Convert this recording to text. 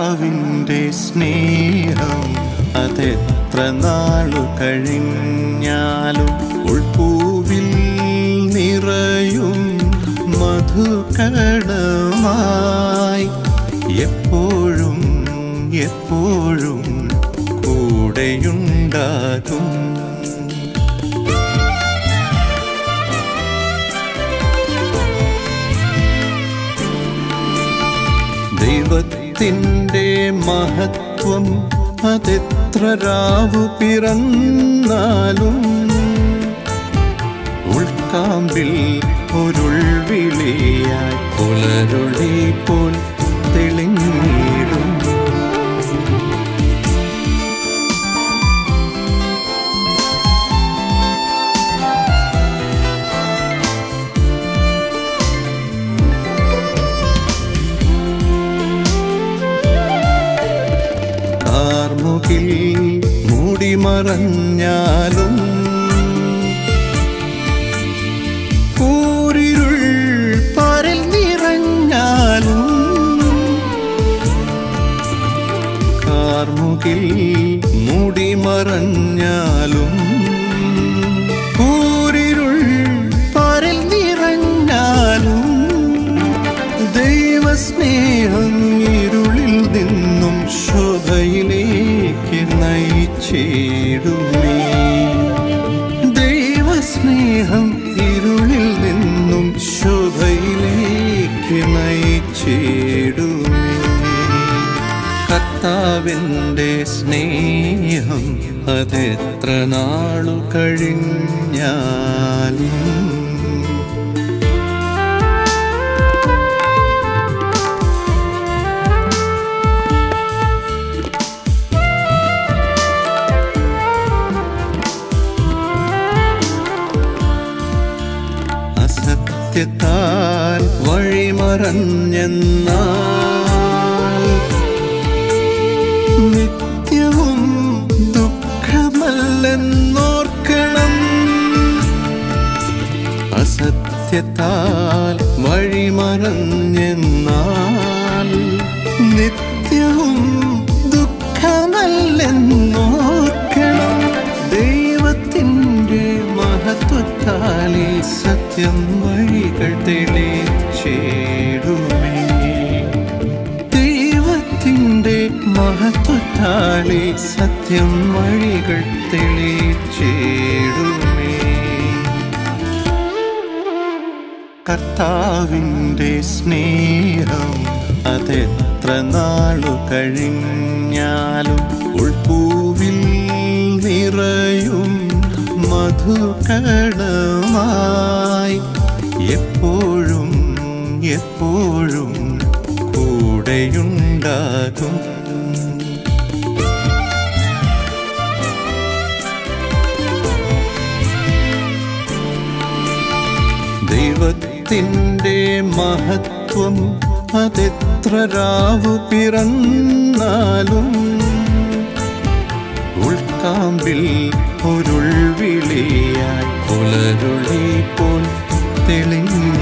കർത്താവിൻ്റെ സ്നേഹം അതെത്ര നാളു കഴിഞ്ഞാലും ഉൾപ്പൂവിൽ നിറയും മധുകണമായി എപ്പോഴും എപ്പോഴും കൂടെയുണ്ടാകും ദൈവത്തിൻ്റെ മഹത്വം അതെത്ര രാവു പിറന്നാലും ഉൾക്കാമ്പിൽ ഒരുൾവിളിയായി പുലരുളി പോൽ തെളിഞ്ഞിടും കാർമുകിൽ മൂടിമറഞ്ഞാലും കൂരിരുൾ പരൽ നിറഞ്ഞാലും കാർമുകിൽ മൂടിമറഞ്ഞാലും കൂരിരുൾ പരൽ നിറഞ്ഞാലും ദൈവസ്നേഹം ഇരുളിൽ നിന്നും ശോഭയിലേക്ക് നയിച്ചിടുമേ ദൈവസ്നേഹം ഇരുളിൽ നിന്നും ശോഭയിലേക്ക് നയിച്ചിടുമേ കർത്താവിൻ്റെ സ്നേഹം അതെത്ര നാളു കഴിഞ്ഞാലും അസത്യത്താൽ വഴിമറഞ്ഞെന്നാൽ നിത്യവും ദുഃഖമല്ലെന്നോർക്കണം അസത്യത്താൽ വഴിമറഞ്ഞെന്നാൽ നിത്യവും ദുഃഖമല്ലെന്നോർക്കണം ദൈവത്തിൻ്റെ മഹത്വത്താലേ സത്യം വഴികൾ തെളിച്ചേടുമേ ദൈവത്തിൻ്റെ മഹത്വത്താലേ സത്യം വഴികൾ തെളിച്ചേടുമേ കർത്താവിൻ്റെ സ്നേഹം അതെത്ര നാളു കഴിഞ്ഞാലും ഉൾപ്പൂവിൽ നിറയും മധുകണമായി എപ്പോഴും എപ്പോഴും കൂടെയുണ്ടാകും ദൈവത്തിൻ്റെ മഹത്വം അതെത്ര രാവു പിറന്നാലും ഉൾക്കാമ്പിൽ ഒരുൾവിളിയായി പുലരുളി പോൽ തെളിഞ്ഞ